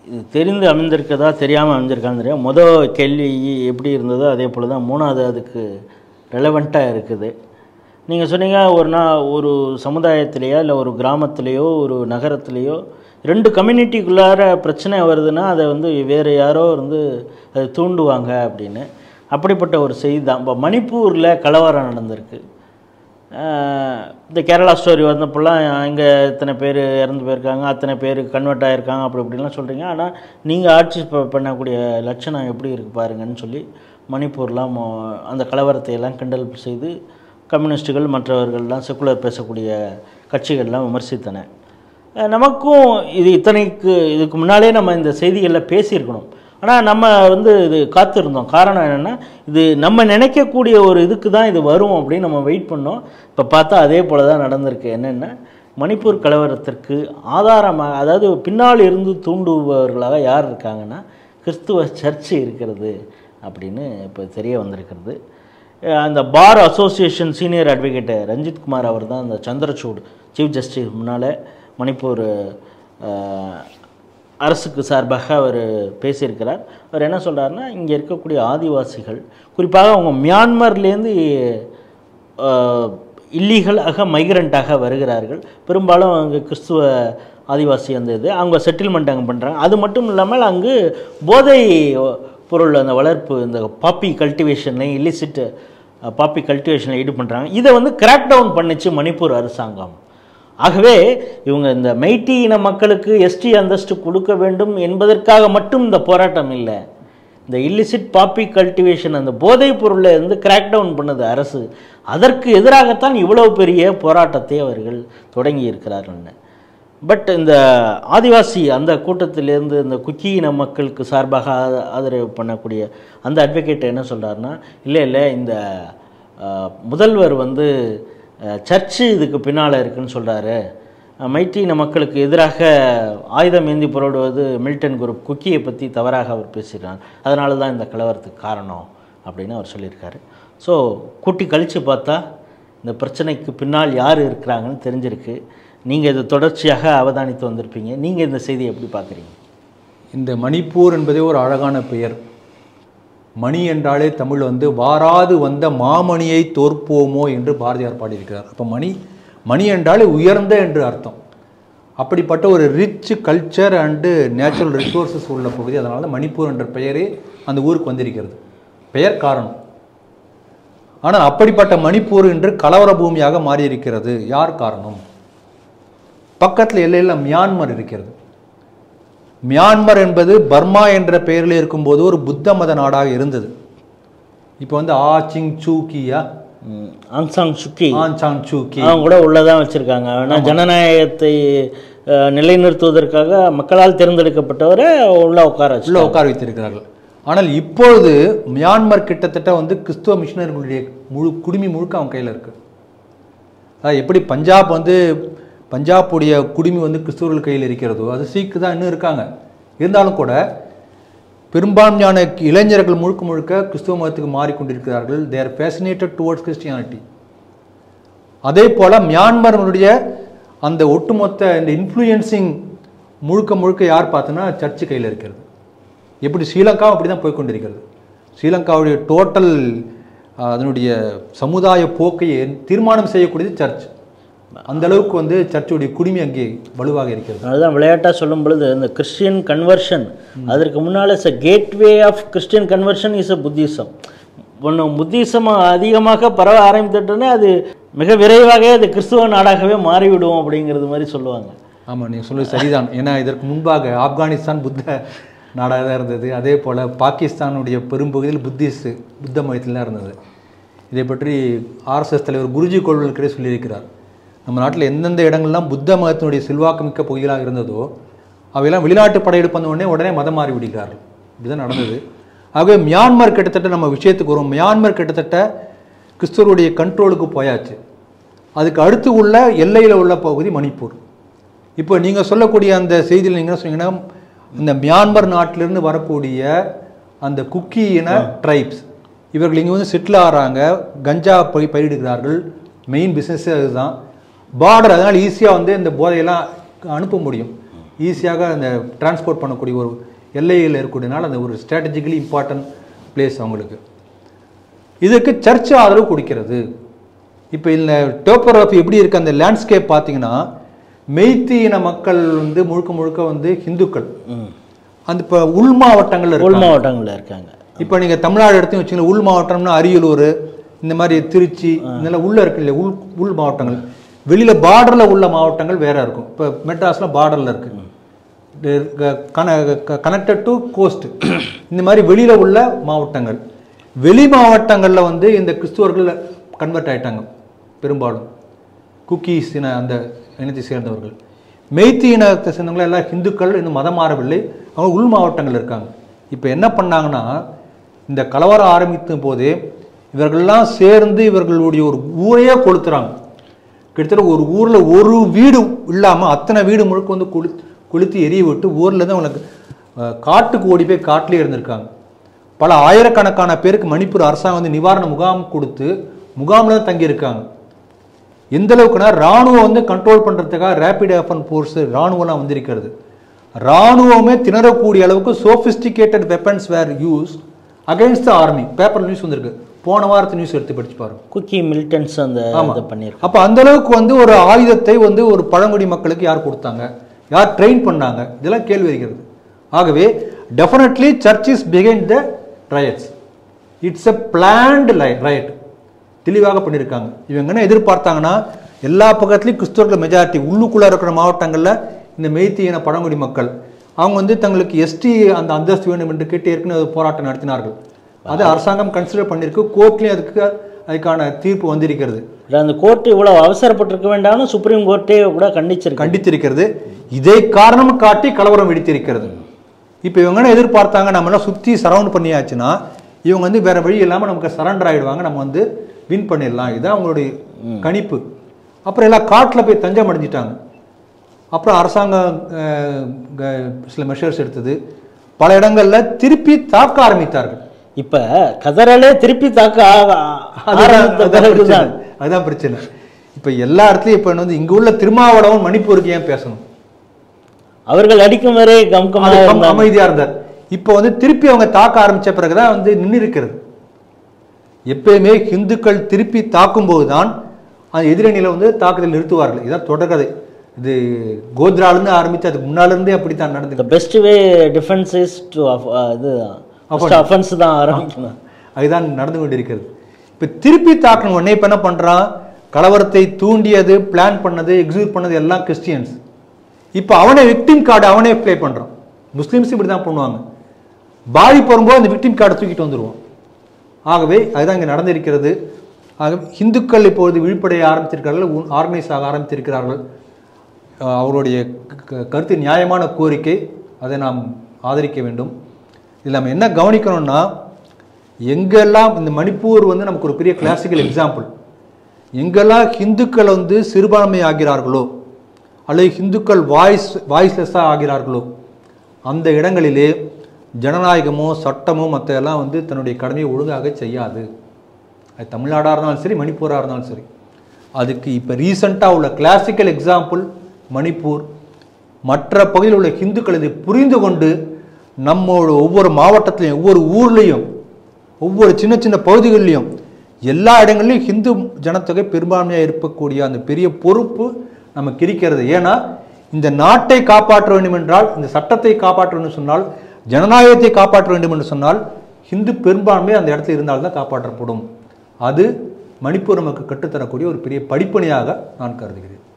இது தெரிந்து அமைந்திருக்கதா தெரியாமல் அமைஞ்சிருக்கான்னு தெரியும் மொதல் கேள்வி எப்படி இருந்ததோ அதே போல் தான் மூணாவது அதுக்கு ரெலவெண்ட்டாக இருக்குது நீங்கள் சொன்னீங்க ஒரு நா ஒரு சமுதாயத்திலேயோ இல்லை ஒரு கிராமத்திலேயோ ஒரு நகரத்திலேயோ ரெண்டு கம்யூனிட்டிக்குள்ளார பிரச்சனை வருதுன்னா அதை வந்து வேறு யாரோ வந்து அதை தூண்டுவாங்க அப்படின்னு அப்படிப்பட்ட ஒரு செய்தி தான் இப்போ மணிப்பூரில் கலவரம் நடந்திருக்கு ஆஹ் இந்த கேரளா ஸ்டோரி வந்தப்போல்லாம் இங்கே இத்தனை பேர் இறந்து போயிருக்காங்க அத்தனை பேர் கன்வெர்ட் ஆகிருக்காங்க அப்படி இப்படிலாம் சொல்கிறீங்க ஆனால் நீங்கள் ஆட்சி ப- பண்ணக்கூடிய லட்சணம் எப்படி இருக்கு பாருங்கன்னு சொல்லி மணிப்பூர்லாம் மோ- அந்த கலவரத்தை எல்லாம் கிண்டல் செய்து கம்யூனிஸ்ட்டுகள் மற்றவர்கள்லாம் செக்குலர் பேசக்கூடிய கட்சிகள்லாம் விமர்சித்தன அஹ் நமக்கும் இது இத்தனைக்கு இதுக்கு முன்னாலே நம்ம இந்த செய்திகளில் பேசியிருக்கணும் ஆனால் நம்ம வந்து இது காத்திருந்தோம் காரணம் என்னென்னா இது நம்ம நினைக்கக்கூடிய ஒரு இதுக்கு தான் இது வரும் அப்படின்னு நம்ம வெயிட் பண்ணோம் இப்போ பார்த்தா அதே போல தான் நடந்திருக்கு என்னென்னா மணிப்பூர் கலவரத்திற்கு ஆதாரமாக அதாவது பின்னால் இருந்து தூண்டுபவர்களாக யார் இருக்காங்கன்னா கிறிஸ்துவ சர்ச்சு இருக்கிறது அப்படின்னு இப்போ தெரிய வந்திருக்கிறது அஹ் அந்த bar association senior advocate Ranjith Kumar அவர் தான் அந்த சந்திரசூட் சீஃப் ஜஸ்டிஸ் முன்னால் மணிப்பூர் அஹ், அரசுக்கு சார்பாக அவர் பேசியிருக்கிறார் அவர் என்ன சொல்றாருன்னா இங்கே இருக்கக்கூடிய ஆதிவாசிகள் குறிப்பாக அவங்க மியான்மர்லேருந்து இல்லீகலாக மைக்ரண்ட்டாக வருகிறார்கள் பெரும்பாலும் அங்கே கிறிஸ்துவ ஆதிவாசி அந்த இது அவங்க செட்டில்மெண்ட் அங்கே பண்ணுறாங்க அது மட்டும் இல்லாமல் அங்கு போதை பொருள் அந்த வளர்ப்பு இந்த பாப்பி கல்டிவேஷன்லையும் இல்லிசிட் பாப்பி கல்டிவேஷனில் ஈடு பண்ணுறாங்க இதை வந்து கிராக் டவுன் பண்ணிச்சு மணிப்பூர் அரசாங்கம் ஆகவே இவங்க இந்த மைட்டி இன மக்களுக்கு எஸ்டி அந்தஸ்து கொடுக்க வேண்டும் என்பதற்காக மட்டும் இந்த போராட்டம் இல்லை இந்த இல்லிசிட் பாப்பி கல்டிவேஷன் அந்த போதைப் பொருளை வந்து கிராக் டவுன் பண்ணது அரசு அதற்கு எதிராகத்தான் இவ்வளவு பெரிய போராட்டத்தை அவர்கள் தொடங்கி இருக்கிறார்கள்னு பட் இந்த ஆதிவாசி அந்த கூட்டத்திலேருந்து இந்த குக்கி இன மக்களுக்கு சார்பாக ஆத- ஆதரவு பண்ணக்கூடிய அந்த அட்வொகேட் என்ன சொல்றாருன்னா இல்லை இல்லை இந்த அஹ், முதல்வர் வந்து அஹ், சர்ச்சு இதுக்கு பின்னால் இருக்குன்னு சொல்கிறாரு மைட்டி இன மக்களுக்கு எதிராக ஆயுதம் ஏந்தி புறப்படுவது மில்டன் குரூப் குக்கியை பற்றி தவறாக அவர் பேசுகிறார் அதனால தான் இந்த கலவரத்துக்கு காரணம் அப்படின்னு அவர் சொல்லியிருக்காரு ஸோ கூட்டி கழித்து பார்த்தா இந்த பிரச்சனைக்கு பின்னால் யார் இருக்கிறாங்கன்னு தெரிஞ்சிருக்கு நீங்கள் இது தொடர்ச்சியாக அவதானித்து வந்திருப்பீங்க நீங்கள் இந்த செய்தியை எப்படி பார்க்குறீங்க இந்த மணிப்பூர் என்பதே ஒரு அழகான பெயர் மணி என்றாலே தமிழ் வந்து வாராது வந்த மாமணியை தோற்போமோ என்று பாரதியார் பாடியிருக்கிறார் அப்போ மணி மணி என்றாலே உயர்ந்த என்று அர்த்தம் அப்படிப்பட்ட ஒரு rich culture and natural resources உள்ள பகுதி அதனால தான் மணிப்பூர் என்ற பெயரே அந்த ஊருக்கு வந்திருக்கிறது பெயர் காரணம் ஆனால் அப்படிப்பட்ட மணிப்பூர் இன்று கலவர பூமியாக மாறியிருக்கிறது யார் காரணம் பக்கத்தில் எல்லையில் மியான்மர் இருக்கிறது மியான்மர் என்பது பர்மா என்ற பெயரில் இருக்கும்போது ஒரு புத்த மத நாடாக இருந்தது இப்போ வந்து ஆ சிங் சூக்கியா ம், Aung San Suu Kyi Aung San Suu Kyi அவங்க கூட உள்ளதான் வச்சுருக்காங்க ஆனால் ஜனநாயகத்தை அஹ், நிலைநிறுத்துவதற்காக மக்களால் தேர்ந்தெடுக்கப்பட்டவரை உள்ள உட்கார வச்சு உள்ள உட்கார வைத்திருக்கிறார்கள் ஆனால் இப்பொழுது மியான்மர் கிட்டத்தட்ட வந்து கிறிஸ்துவ மிஷினர்களுடைய முழு குடுமி முழுக்க அவங்க கையில் இருக்கு அதாவது எப்படி பஞ்சாப் வந்து பஞ்சாப்புடைய குடுமி வந்து கிறிஸ்துவர்கள் கையில் இருக்கிறதோ அது சீக்கு தான் இன்னும் இருக்காங்க இருந்தாலும் கூட பெரும்பான்மையான இளைஞர்கள் முழுக்க முழுக்க கிறிஸ்துவ மதத்துக்கு மாறிக்கொண்டிருக்கிறார்கள் they are fascinated towards Christianity அதே போல் மியான்மருடைய அந்த ஒட்டுமொத்த இந்த இன்ஃப்ளூயன்சிங் முழுக்க முழுக்க யார் பார்த்தோன்னா சர்ச்சு கையில் இருக்கிறது எப்படி ஸ்ரீலங்காவும் அப்படி தான் போய்க்கொண்டிருக்கிறது ஸ்ரீலங்காவுடைய டோட்டல் அதனுடைய சமுதாய போக்கை தீர்மானம் செய்யக்கூடியது சர்ச் அந்த அளவுக்கு வந்து சர்ச்சுடைய குடிமை அங்கே வலுவாக இருக்கிறது அதுதான் விளையாட்டாக சொல்லும் பொழுது இந்த கிறிஸ்டியன் கன்வர்ஷன் அதற்கு முன்னால் is a gateway of Christian conversion is a Buddhism ஒன்று புத்திசம் அதிகமாக பரவ ஆரம்பித்துட்டோன்னே அது மிக விரைவாகவே அது கிறிஸ்துவ நாடாகவே மாறிவிடும் அப்படிங்கிறது மாதிரி சொல்லுவாங்க ஆமாம் நீங்கள் சொல்வது சரிதான் ஏன்னா இதற்கு முன்பாக ஆப்கானிஸ்தான் புத்த நாடாக தான் இருந்தது அதே போல் பாகிஸ்தானுடைய பெரும்பகுதியில் புத்திஸ்ட் புத்த மதத்தில் தான் இருந்தது இதை பற்றி ஆர்எஸ்எஸ் தலைவர் குருஜி கோள்வல்கரே சொல்லியிருக்கிறார் நம்ம நாட்டில் எந்தெந்த இடங்கள்லாம் புத்த மதத்தினுடைய செல்வாக்கு மிக்க பகுதிகளாக இருந்ததோ அவையெல்லாம் வெளிநாட்டு படையெடுப்பு வந்த உடனே உடனே மதம் மாறி விடுகிறார்கள் இப்படிதான் நடந்தது ஆகவே மியான்மர் கிட்டத்தட்ட நம்ம விஷயத்துக்கு வரும் மியான்மர் கிட்டத்தட்ட கிறிஸ்துவருடைய கண்ட்ரோலுக்கு போயாச்சு அதுக்கு அடுத்து உள்ள எல்லையில் உள்ள பகுதி மணிப்பூர் இப்போ நீங்கள் சொல்லக்கூடிய அந்த செய்தியில் நீங்கள் என்ன சொன்னீங்கன்னா இந்த மியான்மர் நாட்டிலிருந்து வரக்கூடிய அந்த குக்கி இன ட்ரைப்ஸ் இவர்கள் இங்கே வந்து செட்டில் ஆகிறாங்க கஞ்சா போய் பயிரிடுகிறார்கள் மெயின் பிஸ்னஸே அதுதான் பார்டர் அதனால் ஈஸியாக வந்து இந்த போதையெல்லாம் அனுப்ப முடியும் ஈஸியாக அந்த டிரான்ஸ்போர்ட் பண்ணக்கூடிய ஒரு எல்லையில் இருக்கக்கூடியனால அந்த ஒரு ஸ்ட்ராட்டஜிக்கலி இம்பார்ட்டன்ட் பிளேஸ் அவங்களுக்கு இதுக்கு சர்ச் ஆதரவு கொடுக்கிறது இப்போ இந்த டோப்போகிராஃபி எப்படி இருக்கு அந்த லேண்ட்ஸ்கேப் பார்த்தீங்கன்னா மெய்த்தி இன மக்கள் வந்து முழுக்க முழுக்க வந்து ஹிந்துக்கள் ம் அந்த இப்போ உள் மாவட்டங்கள்ல உள் இருக்கு மாவட்டங்களில் இருக்காங்க இப்போ நீங்க தமிழ்நாடு எடுத்து வச்சுங்களேன் உள் மாவட்டம்னா அரியலூர் இந்த மாதிரி திருச்சி இதெல்லாம் உள்ள இருக்கு இல்லையா உள் உள் மாவட்டங்கள் வெளியில பார்டர்ல உள்ள மாவட்டங்கள் வேற இருக்கும் இப்போ மெட்ராஸ்ல பார்டர்ல இருக்கு கனெக்டட் டு கோஸ்ட் இந்த மாதிரி வெளியில உள்ள மாவட்டங்கள் வெளி மாவட்டங்கள்ல வந்து இந்த கிறிஸ்துவர்கள் கன்வெர்ட் ஆயிட்டாங்க பெரும்பாலும் குக்கீஸ் இன அந்த இனத்தை சேர்ந்தவர்கள் மெய்த்தி இனத்தை சேர்ந்தவங்க எல்லாம் ஹிந்துக்கள் இன்னும் மதம் மாறவில்லை அவங்க உள் மாவட்டங்கள் இருக்காங்க இப்போ என்ன பண்ணாங்கன்னா இந்த கலவரம் ஆரம்பித்த போதே இவர்கள்லாம் சேர்ந்து இவர்களுடைய ஒரு ஊரையே கொளுத்துறாங்க கிட்டத்தட்ட ஒரு ஊர்ல ஒரு வீடு இல்லாம அத்தனை வீடு முழுக்க வந்து கொளு கொளுத்தி எரிய விட்டு ஊர்ல இருந்து அவங்களுக்கு அஹ், காட்டுக்கு ஓடி போய் காட்டிலே இருந்திருக்காங்க பல ஆயிரக்கணக்கான பேருக்கு மணிப்பூர் அரசாங்கம் வந்து நிவாரண முகாம் கொடுத்து முகாமில் தான் தங்கியிருக்காங்க எந்த அளவுக்குன்னா ராணுவம் வந்து கண்ட்ரோல் பண்றதுக்காக ரேபிட் ஆஃபன் ஃபோர்ஸ் ராணுவம்லாம் வந்திருக்கிறது ராணுவமே திணறக்கூடிய அளவுக்கு sophisticated weapons were use against the army paper news வந்திருக்கு போன வாரத்து நியூஸ் எடுத்து படிச்சு பாருங்க குக்கி மிலிட்டன்ஸ் அந்த ஆமா. இதை பண்ணியிருக்காங்க அப்ப அந்த அளவுக்கு வந்து ஒரு ஆயுதத்தை வந்து ஒரு பழங்குடி மக்களுக்கு யார் கொடுத்தாங்க யார் ட்ரெயின் பண்ணாங்க இதெல்லாம் கேள்வி வருகிறது ஆகவே definitely church is behind the riots it's a planned riot தெளிவாக பண்ணியிருக்காங்க இவங்க என்ன எதிர்பார்த்தாங்கன்னா எல்லா பக்கத்துலையும் கிறிஸ்தவர்கள் மெஜாரிட்டி உள்ளுக்குள்ள இருக்கிற மாவட்டங்களில் இந்த மெய்த்தி இன பழங்குடி மக்கள் அவங்க வந்து தங்களுக்கு எஸ்டி அந்த அந்தஸ்து வேண்டும் என்று கேட்டு ஏற்கனவே ஒரு போராட்டம் நடத்தினார்கள் அது அரசாங்கம் கன்சிடர் பண்ணியிருக்கு கோர்ட்லேயும் அதுக்கு அதுக்கான தீர்ப்பு வந்திருக்கிறது இல்ல, அந்த கோர்ட் இவ்வளவு அவசரப்பட்டிருக்க வேண்டாம்னு சுப்ரீம் கோர்ட்டே கூட கண்டிச்சிருக்கு கண்டித்திருக்கிறது இதை காரணம் காட்டி கலவரம் வெடித்திருக்கிறது இப்போ இவங்க என்ன எதிர்பார்த்தாங்க நம்ம எல்லாம் சுற்றி சரவுண்ட் பண்ணியாச்சுன்னா இவங்க வந்து வேற வழி இல்லாமல் நமக்கு சரண்டர் ஆயிடுவாங்க நம்ம வந்து வின் பண்ணிடலாம் இதுதான் அவங்களுடைய கணிப்பு அப்புறம் எல்லாம் காட்டில் போய் தஞ்சம் அடைஞ்சிட்டாங்க அப்புறம் அரசாங்கம் அஹ், க- சில மெஷர்ஸ் எடுத்தது பல இடங்கள்ல திருப்பி தாக்க ஆரம்பித்தார்கள் இப்ப கதறலே திருப்பி தாக்க ஆ- அதுதான் ஆரம்பித்த அதுதான் பிரச்சனை. பிறகுதான் அதுதான் பிரச்சனை இப்ப எல்லா இடத்துலயும் இப்ப வந்து இங்க உள்ள திருமாவளவன் மணிப்பூருக்கு ஏன் பேசணும் அவர்கள் அடிக்கும் வரை அது கம்கமாக கம்- இருந்தாங்க. அமைதியா இருந்தார் இப்போ வந்து திருப்பி அவங்க தாக்க ஆரம்பிச்ச பிறகுதான் வந்து நின்று இருக்கிறது எப்பயுமே ஹிந்துக்கள் திருப்பி தாக்கும்போது தான் அந்த எதிரணியில வந்து தாக்குதல் நிறுத்துவார்கள் இதான் தொடர்கதை இது கோத்ராலேருந்து ஆரம்பிச்சு அதுக்கு முன்னால இருந்தே அப்படித்தான் நடந்து the best way defense is to of- uh, இது first offense தான் ஆரம்பிக்கணும் அதுதான் நடந்து கொண்டிருக்கிறது இப்போ திருப்பி தாக்கணும் உடனே இப்போ என்ன பண்ணுறான் கலவரத்தை தூண்டியது பிளான் பண்ணது எக்ஸிக்யூட் பண்ணது எல்லாம் கிறிஸ்டியன்ஸ் இப்போ அவனே விக்டிம் கார்டு அவனே ப்ளே பண்ணுறான் முஸ்லீம்ஸ் இப்படி தான் பண்ணுவாங்க பாதிப்பு வரும்போது அந்த விக்டிம் கார்டை தூக்கிட்டு வந்துடுவான் ஆகவே அதுதான் இங்கே நடந்திருக்கிறது ஆக இந்துக்கள் இப்பொழுது விழிப்படைய ஆரம்பித்திருக்கிறார்கள் ஆர்கனைஸ் ஆக ஆரம்பித்திருக்கிறார்கள் அஹ் அவருடைய க- கருத்து நியாயமான கோரிக்கை அதை நாம் ஆதரிக்க வேண்டும் இதில் நம்ம என்ன கவனிக்கணும்னா எங்கெல்லாம் இந்த மணிப்பூர் வந்து நமக்கு ஒரு பெரிய கிளாசிக்கல் எக்ஸாம்பிள் எங்கெல்லாம் ஹிந்துக்கள் வந்து சிறுபான்மை ஆகிறார்களோ அல்லது ஹிந்துக்கள் வாய்ஸ் வாய்ஸ்லெஸ்ஸாக ஆகிறார்களோ அந்த இடங்களிலே ஜனநாயகமோ சட்டமோ மற்ற எல்லாம் வந்து தன்னுடைய கடமையை ஒழுங்காக செய்யாது அது தமிழ்நாடாக இருந்தாலும் சரி மணிப்பூராக இருந்தாலும் சரி அதுக்கு இப்போ ரீசண்டாக உள்ள கிளாசிக்கல் எக்ஸாம்பிள் மணிப்பூர் மற்ற பகுதியில் உள்ள ஹிந்துக்கள் இதை புரிந்து கொண்டு நம்மோட ஒவ்வொரு மாவட்டத்திலையும் ஒவ்வொரு ஊர்லேயும் ஒவ்வொரு சின்ன சின்ன பகுதிகளிலையும் எல்லா இடங்கள்லையும் ஹிந்து ஜனத்தொகை பெரும்பான்மையாக இருக்கக்கூடிய அந்த பெரிய பொறுப்பு நமக்கு இருக்கிறது ஏன்னா இந்த நாட்டை காப்பாற்ற வேண்டும் என்றால் இந்த சட்டத்தை காப்பாற்ற வேண்டும் சொன்னால் ஜனநாயகத்தை காப்பாற்ற வேண்டும் என்று சொன்னால் ஹிந்து பெரும்பான்மை அந்த இடத்துல இருந்தால்தான் காப்பாற்றப்படும் அது மணிப்பூர் நமக்கு கற்றுத்தரக்கூடிய ஒரு பெரிய படிப்பணியாக நான் கருதுகிறேன்